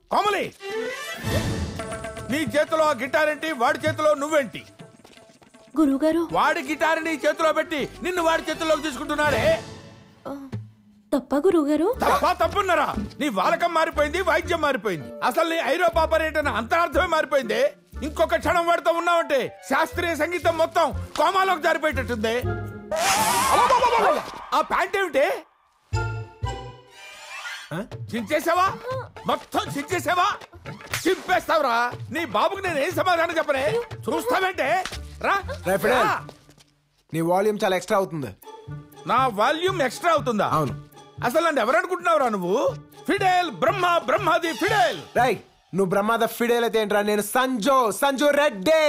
కోమలి నీ చేతిలో ఆ గిటార్ ఏంటి వాడి చేతిలో నువ్వేంటి గురువుగారు వాడి గిటార్ నీ చేతిలో పెట్టి నిన్ను వాడి చేతిలోకి తీసుకుంటున్నాడే తప్ప గురువుగారు తప్ప తప్పున్నారా నీ వాలకం మారిపోయింది వాయిద్యం మారిపోయింది అసలు నీ ఐరోపా పర్యటన అంతరార్థమే మారిపోయింది ఇంకొక క్షణం వాడితో ఉన్నావంటే శాస్త్రీయ సంగీతం మొత్తం కోమాలోకి జారిపోయేటట్టుంది అబ్బబ్బబ్బబ్బబ్బ! ఆ ప్యాంట్ ఏమిటి ఆ? చించేసావా మొత్తం చించేసావా చింపేస్తావురా నీ బాబుకి నేను ఏం సమాధానం చెప్పనే చూస్తావేంటే రా రే, ఫిడేల్. రా. నీ వాల్యూమ్ చాలా ఎక్స్ట్రా అవుతుంది నా వాల్యూమ్ ఎక్స్ట్రా అవుతుందా అవును. అసలు నన్ను ఎవరనుకుంటున్నావురా నువ్వు ఫిడేల్ బ్రహ్మ బ్రహ్మాది ఫిడేల్ రై నువ్వు బ్రహ్మాద ఫిడేల్ అయితే ఏంట్రా నేను సంజో సంజు రెడ్డి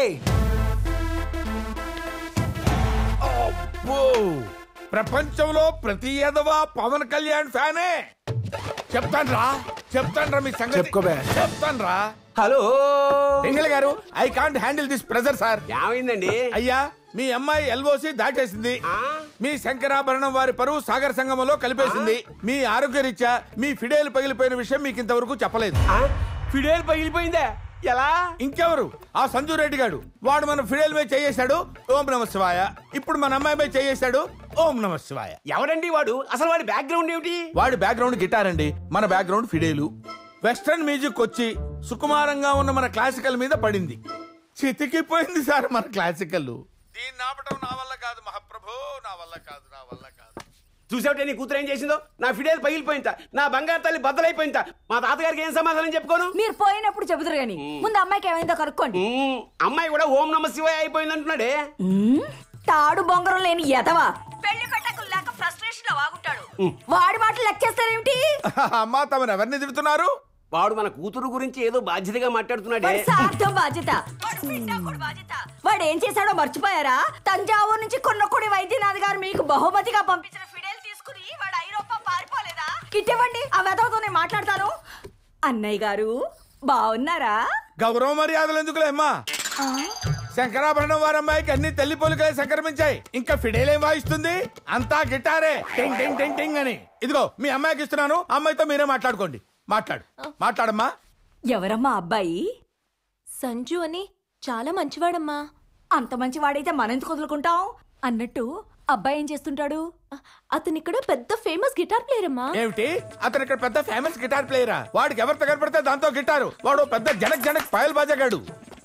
ఓ ప్రపంచంలో ప్రతి ఎదవా పవన్ కళ్యాణ్ ఫ్యానే చెప్తాను రా చెప్తాను రా మీ సంగతి చెప్పుకోబే. చెప్తాను రా హలో ఎంగల్ గారు I can't handle this pressure sir ఏమైందండి అయ్యా మీ అమ్మాయి ఎల్ఓసి దాటేసింది ఆ? మీ శంకరాభరణం వారి పరువు సాగర సంగమంలో కలిపేసింది మీ ఆరోగ్యరీత్యా మీ ఫిడేలు పగిలిపోయిన విషయం మీకు ఇంతవరకు చెప్పలేదు ఆ? ఫిడేల్ పగిలిపోయిందా ఎలా ఇంకెవరు ఆ సంజు రెడ్డి గాడు వాడు మన ఫిడేల్ మీద చేయేశాడు ఓం నమ శివాయ ఇప్పుడు మన అమ్మాయి మీద చేయేశాడు ఓం నమ శివాయ ఎవడండి వాడు అసలు వాడి బ్యాక్గ్రౌండ్ ఏమిటి వాడి బ్యాక్గ్రౌండ్ గిటార్ అండి మన బ్యాక్గ్రౌండ్ ఫిడేలు వెస్ట్రన్ మ్యూజిక్ వచ్చి సుకుమారంగా ఉన్న మన క్లాసికల్ మీద పడింది చితికిపోయింది సార్ మన క్లాసికల్ దీన్ని ఆపటం నా వల్ల కాదు మహాప్రభు నా వల్ల కాదు నా వల్ల కాదు చూసావుటే నీ కూతురు ఏం చేసిందో నా ఫిడేల్ పగిలిపోయిందా నా బంగారు తల్లి బద్దలైపోయిందా మా తాతగారికి ఏం సమాధానం చెప్పుకోను మీరు పోయినప్పుడు చెబుతారు గాని ముందు అమ్మాయికి ఏమైందో కనుక్కోండి మ్మ్, అమ్మాయి కూడా ఓం నమ శివాయ అయిపోయింది అంటున్నాడే మ్మ్? తాడు బొంగరం లేని ఎదవా పెళ్లి పెట్టకుల్లాక ఫ్రస్ట్రేషన్ లో వాగుంటాడు వాడి మాటలు లెక్కేస్తారేమిటి అమ్మా తమను ఎవరిని తిడుతున్నారు వాడు మన కూతురు గురించి ఏదో బాధ్యతగా మాట్లాడుతున్నాడే వాడి సార్థం బాధ్యత వాడు పిండాకుడు బాధ్యత వాడు ఏం చేశాడో మర్చిపోయారా తంజావూరు నుంచి కొన్నకొడి వైద్యనాథ్ గారు మీకు బహుమతిగా పంపించిన ఫిడేల్ తీసుకుని వాడు ఐరోపా పారిపోలేదా కిట్టేవండి ఆ వెదవతో నేను మాట్లాడతాను అన్నయ్య గారు బాగున్నారా గౌరవ మర్యాదలు ఎందుకులే అమ్మా శంకరాభరణం వారి అమ్మాయికి అన్ని తల్లి పోలికలే సంక్రమించాయి ఇంకా ఫిడేలేం వాయిస్తుంది అంతా గిటారే టింగ్ టింగ్ టింగ్ టింగ్ అని ఇదిగో మీ అమ్మాయికి ఇస్తున్నాను అమ్మాయితో మీరే మాట్లాడుకోండి మాట్లాడు మాట్లాడమ్మా ఎవరమ్మా అబ్బాయి సంజు అని చాలా మంచివాడమ్మా అంత మంచి వాడైతే మనెందుకు వదులుకుంటాం అన్నట్టు అబ్బాయి ఏం చేస్తుంటాడు అతను ఇక్కడ పెద్ద ఫేమస్ గిటార్ ప్లేయర్ అమ్మా ఏమిటి అతను ఇక్కడ పెద్ద ఫేమస్ గిటార్ ప్లేయరా వాడికి ఎవరితో కనపడితే దాంతో గిటారు వాడు పెద్ద జనక్ జనక్ పాయల్ బాజాగాడు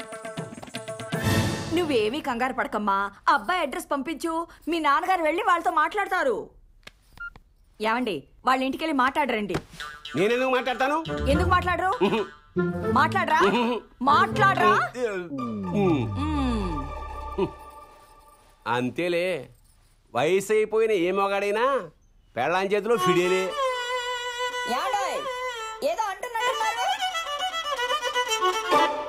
నువ్వేమీ కంగారు పడకమ్మా అబ్బాయి అడ్రస్ పంపించు మీ నాన్నగారు వెళ్ళి వాళ్ళతో మాట్లాడతారు ఏమండి వాళ్ళ ఇంటికి వెళ్ళి మాట్లాడరండి నేనెందుకు మాట్లాడతాను ఎందుకు మాట్లాడరు మాట్లాడరా మాట్లాడరా మ్మ్. మ్మ్. అంతేలే వయసు అయిపోయిన ఏ మొగాడైనా పెళ్ళాం చేతిలో ఫిడేలే ఏమండోయ్? ఏదో అంటున్నట్టున్నారు